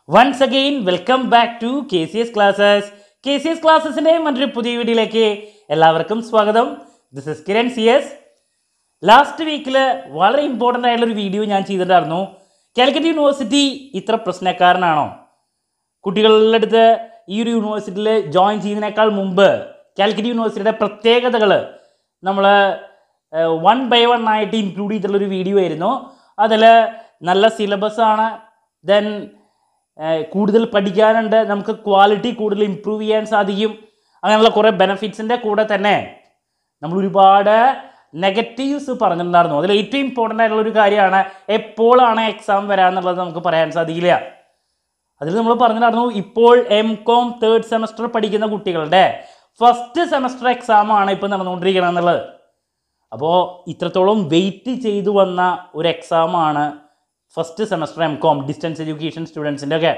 once again welcome back to K C S classes K C S ക്ലാസ്സസിൻ്റെ മറ്റൊരു പുതിയ വീഡിയോയിലേക്ക് എല്ലാവർക്കും സ്വാഗതം this is Kiran C S last വീക്കിൽ വളരെ ഇമ്പോർട്ടൻ്റ് ആയിട്ടുള്ളൊരു വീഡിയോ ഞാൻ ചെയ്തിട്ടുണ്ടായിരുന്നു കാലിക്കറ്റ് യൂണിവേഴ്സിറ്റി ഇത്ര പ്രശ്നക്കാരനാണോ കുട്ടികളുടെ അടുത്ത് ഈ ഒരു യൂണിവേഴ്സിറ്റിയിൽ ജോയിൻ ചെയ്യുന്നതിനേക്കാൾ മുമ്പ് കാലിക്കറ്റ് യൂണിവേഴ്സിറ്റിയുടെ പ്രത്യേകതകൾ നമ്മൾ വൺ ബൈ വൺ ആയിട്ട് ഇൻക്ലൂഡ് ചെയ്തിട്ടുള്ളൊരു വീഡിയോ ആയിരുന്നു അതിൽ നല്ല സിലബസ് ആണ് ദെൻ കൂടുതൽ പഠിക്കാനുണ്ട് നമുക്ക് ക്വാളിറ്റി കൂടുതൽ ഇമ്പ്രൂവ് ചെയ്യാൻ സാധിക്കും അങ്ങനെയുള്ള കുറേ ബെനഫിറ്റ്സിൻ്റെ കൂടെ തന്നെ നമ്മൾ ഒരുപാട് നെഗറ്റീവ്സ് പറഞ്ഞിട്ടുണ്ടായിരുന്നു അതിൽ ഏറ്റവും ഇമ്പോർട്ടൻ്റ് ആയിട്ടുള്ള ഒരു കാര്യമാണ് എപ്പോഴാണ് എക്സാം വരാമെന്നുള്ളത് നമുക്ക് പറയാൻ സാധിക്കില്ല അതിൽ നമ്മൾ പറഞ്ഞിട്ടുണ്ടായിരുന്നു ഇപ്പോൾ എം കോം തേർഡ് സെമസ്റ്റർ പഠിക്കുന്ന കുട്ടികളുടെ ഫസ്റ്റ് സെമസ്റ്റർ എക്സാം ആണ് ഇപ്പോൾ നടന്നുകൊണ്ടിരിക്കുന്നത് എന്നുള്ളത് അപ്പോൾ ഇത്രത്തോളം വെയിറ്റ് ചെയ്തു വന്ന ഒരു എക്സാമാണ് first semester M com distance education സ്റ്റുഡൻസിൻ്റെ ഒക്കെ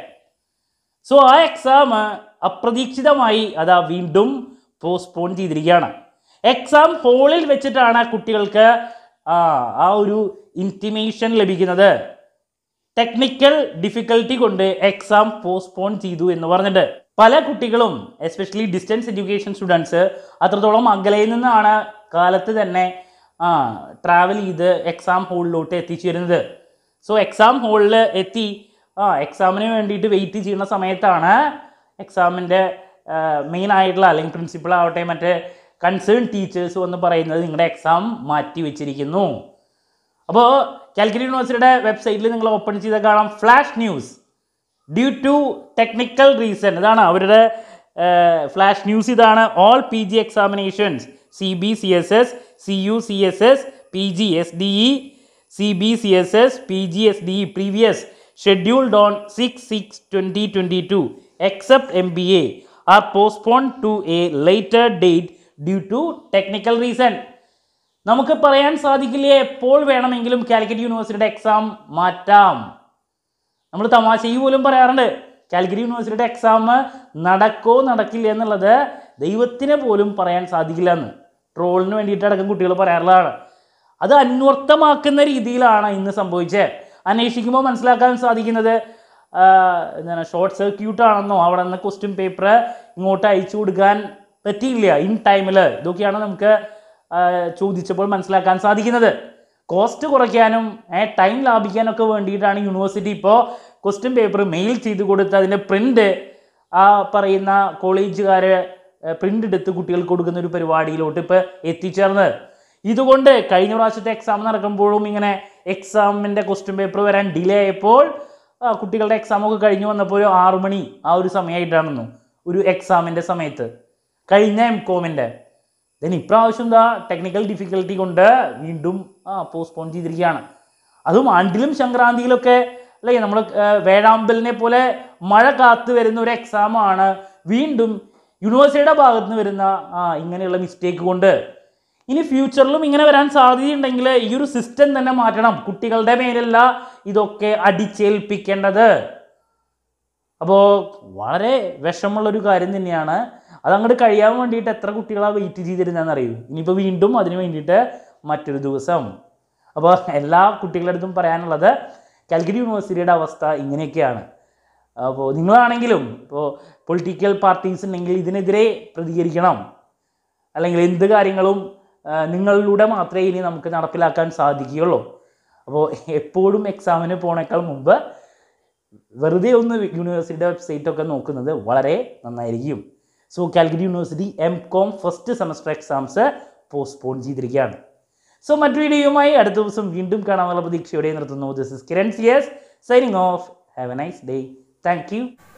സോ ആ എക്സാം അപ്രതീക്ഷിതമായി അതാ വീണ്ടും പോസ്റ്റ്പോൺ ചെയ്തിരിക്കുകയാണ് എക്സാം ഹോളിൽ വെച്ചിട്ടാണ് കുട്ടികൾക്ക് ആ ആ ഒരു ഇൻറ്റിമേഷൻ ലഭിക്കുന്നത് ടെക്നിക്കൽ ഡിഫിക്കൽട്ടി കൊണ്ട് എക്സാം പോസ്റ്റ്പോൺ ചെയ്തു എന്ന് പറഞ്ഞിട്ട് പല കുട്ടികളും എസ്പെഷ്യലി ഡിസ്റ്റൻസ് എഡ്യൂക്കേഷൻ സ്റ്റുഡൻസ് അത്രത്തോളം അകലയിൽ നിന്നാണ് കാലത്ത് തന്നെ ആ ട്രാവൽ ചെയ്ത് എക്സാം ഹോളിലോട്ട് എത്തിച്ചേരുന്നത് സോ എക്സാം ഹോളിൽ എത്തി ആ എക്സാമിന് വേണ്ടിയിട്ട് വെയിറ്റ് ചെയ്യുന്ന സമയത്താണ് എക്സാമിൻ്റെ മെയിൻ ആയിട്ടുള്ള അല്ലെങ്കിൽ പ്രിൻസിപ്പൾ ആവട്ടെ മറ്റേ കൺസേൺ ടീച്ചേഴ്സ് വന്ന് പറയുന്നത് നിങ്ങളുടെ എക്സാം മാറ്റി വെച്ചിരിക്കുന്നു അപ്പോൾ കാലിക്കറ്റ് യൂണിവേഴ്സിറ്റിയുടെ വെബ്സൈറ്റിൽ നിങ്ങൾ ഓപ്പൺ ചെയ്ത് കാണാം flash news due to technical reason ഇതാണ് അവരുടെ ഫ്ലാഷ് ന്യൂസ് ഇതാണ് all P G examinations C B C S S C U C S S P G S D E C B C S S P G S D E previous scheduled on six six twenty twenty two except M B A R postpone to a later date due to technical reason നമുക്ക് പറയാൻ സാധിക്കില്ല എപ്പോൾ വേണമെങ്കിലും കാലിക്കറ്റ് യൂണിവേഴ്സിറ്റിയുടെ exam മാറ്റാം നമ്മൾ തമാശയിൽ പോലും പറയാറുണ്ട് കാലിക്കറ്റ് യൂണിവേഴ്സിറ്റിയുടെ എക്സാം നടക്കോ നടക്കില്ല എന്നുള്ളത് ദൈവത്തിന് പോലും പറയാൻ സാധിക്കില്ല എന്ന് ട്രോളിന് വേണ്ടിയിട്ട് അടക്കം കുട്ടികൾ പറയാറുള്ളതാണ് അത് അന്വർത്ഥമാക്കുന്ന രീതിയിലാണ് ഇന്ന് സംഭവിച്ചത് അന്വേഷിക്കുമ്പോൾ മനസ്സിലാക്കാൻ സാധിക്കുന്നത് ആ, എന്താണ് ഷോർട്ട് സർക്യൂട്ട് ആണെന്നോ അവിടെ നിന്ന് ക്വസ്റ്റ്യൻ പേപ്പർ ഇങ്ങോട്ട് അയച്ചു കൊടുക്കാൻ പറ്റിയില്ല ഇൻ ടൈമിൽ ഇതൊക്കെയാണ് നമുക്ക് ആ, ചോദിച്ചപ്പോൾ മനസ്സിലാക്കാൻ സാധിക്കുന്നത് കോസ്റ്റ് കുറയ്ക്കാനും ടൈം ലാഭിക്കാനൊക്കെ വേണ്ടിയിട്ടാണ് യൂണിവേഴ്സിറ്റി ഇപ്പോൾ ക്വസ്റ്റ്യൻ പേപ്പർ മെയിൽ ചെയ്ത് കൊടുത്ത് അതിൻ്റെ പ്രിൻ്റ് ആ പറയുന്ന കോളേജുകാർ പ്രിൻ്റ് എടുത്ത് കുട്ടികൾക്ക് കൊടുക്കുന്ന ഒരു പരിപാടിയിലോട്ട് ഇപ്പോൾ എത്തിച്ചേർന്നത് ഇതുകൊണ്ട് കഴിഞ്ഞ പ്രാവശ്യത്തെ എക്സാം നടക്കുമ്പോഴും ഇങ്ങനെ എക്സാമിൻ്റെ ക്വസ്റ്റ്യൻ പേപ്പർ വരാൻ ഡിലേ ആയപ്പോൾ ആ, കുട്ടികളുടെ എക്സാം ഒക്കെ കഴിഞ്ഞ് വന്നപ്പോൾ ഒരു ആറു മണി ആ ഒരു സമയമായിട്ടാണെന്നു ഒരു എക്സാമിൻ്റെ സമയത്ത് കഴിഞ്ഞ എം കോമിൻ്റെ ദെൻ ഇപ്രാവശ്യം എന്താ ടെക്നിക്കൽ ഡിഫിക്കൽട്ടി കൊണ്ട് വീണ്ടും ആ പോസ്റ്റ്പോൺ ചെയ്തിരിക്കുകയാണ് അതും ആണ്ടിലും സംക്രാന്തിയിലൊക്കെ അല്ലേ നമ്മൾ വേഴാമ്പലിനെ പോലെ മഴ കാത്തു വരുന്ന ഒരു എക്സാമാണ് വീണ്ടും യൂണിവേഴ്സിറ്റിയുടെ ഭാഗത്ത് നിന്ന് വരുന്ന ആ ഇങ്ങനെയുള്ള മിസ്റ്റേക്ക് കൊണ്ട് ഇനി ഫ്യൂച്ചറിലും ഇങ്ങനെ വരാൻ സാധ്യതയുണ്ടെങ്കിൽ ഈ ഒരു സിസ്റ്റം തന്നെ മാറ്റണം കുട്ടികളുടെ മേലല്ല ഇതൊക്കെ അടിച്ചേൽപ്പിക്കേണ്ടത് അപ്പോൾ വളരെ വിഷമമുള്ളൊരു കാര്യം തന്നെയാണ് അതങ്ങോട്ട് കഴിയാൻ വേണ്ടിയിട്ട് എത്ര കുട്ടികളാണ് വെയിറ്റ് ചെയ്തിരുന്നതെന്ന് അറിയൂ ഇനിയിപ്പോൾ വീണ്ടും അതിന് വേണ്ടിയിട്ട് മറ്റൊരു ദിവസം അപ്പോൾ എല്ലാ കുട്ടികളുടെ അടുത്തും പറയാനുള്ളത് കാലിക്കറ്റ് യൂണിവേഴ്സിറ്റിയുടെ അവസ്ഥ ഇങ്ങനെയൊക്കെയാണ് അപ്പോൾ നിങ്ങളാണെങ്കിലും ഇപ്പോൾ പൊളിറ്റിക്കൽ പാർട്ടീസ് ഉണ്ടെങ്കിൽ ഇതിനെതിരെ പ്രതികരിക്കണം അല്ലെങ്കിൽ എന്ത് കാര്യങ്ങളും ആ, നിങ്ങളിലൂടെ മാത്രമേ ഇനി നമുക്ക് നടപ്പിലാക്കാൻ സാധിക്കുകയുള്ളൂ അപ്പോൾ എപ്പോഴും എക്സാമിന് പോണേക്കാൾ മുമ്പ് വെറുതെ ഒന്ന് യൂണിവേഴ്സിറ്റിയുടെ വെബ്സൈറ്റ് ഒക്കെ നോക്കുന്നത് വളരെ നന്നായിരിക്കും so Calicut university M com first semester exams postpone ചെയ്തിരിക്കുകയാണ് സോ മറ്റു വീഡിയോയുമായി അടുത്ത ദിവസം വീണ്ടും കാണാനുള്ള പ്രതീക്ഷയോടെ നിർത്തുന്നു this is Kiran C S signing off have a nice day thank U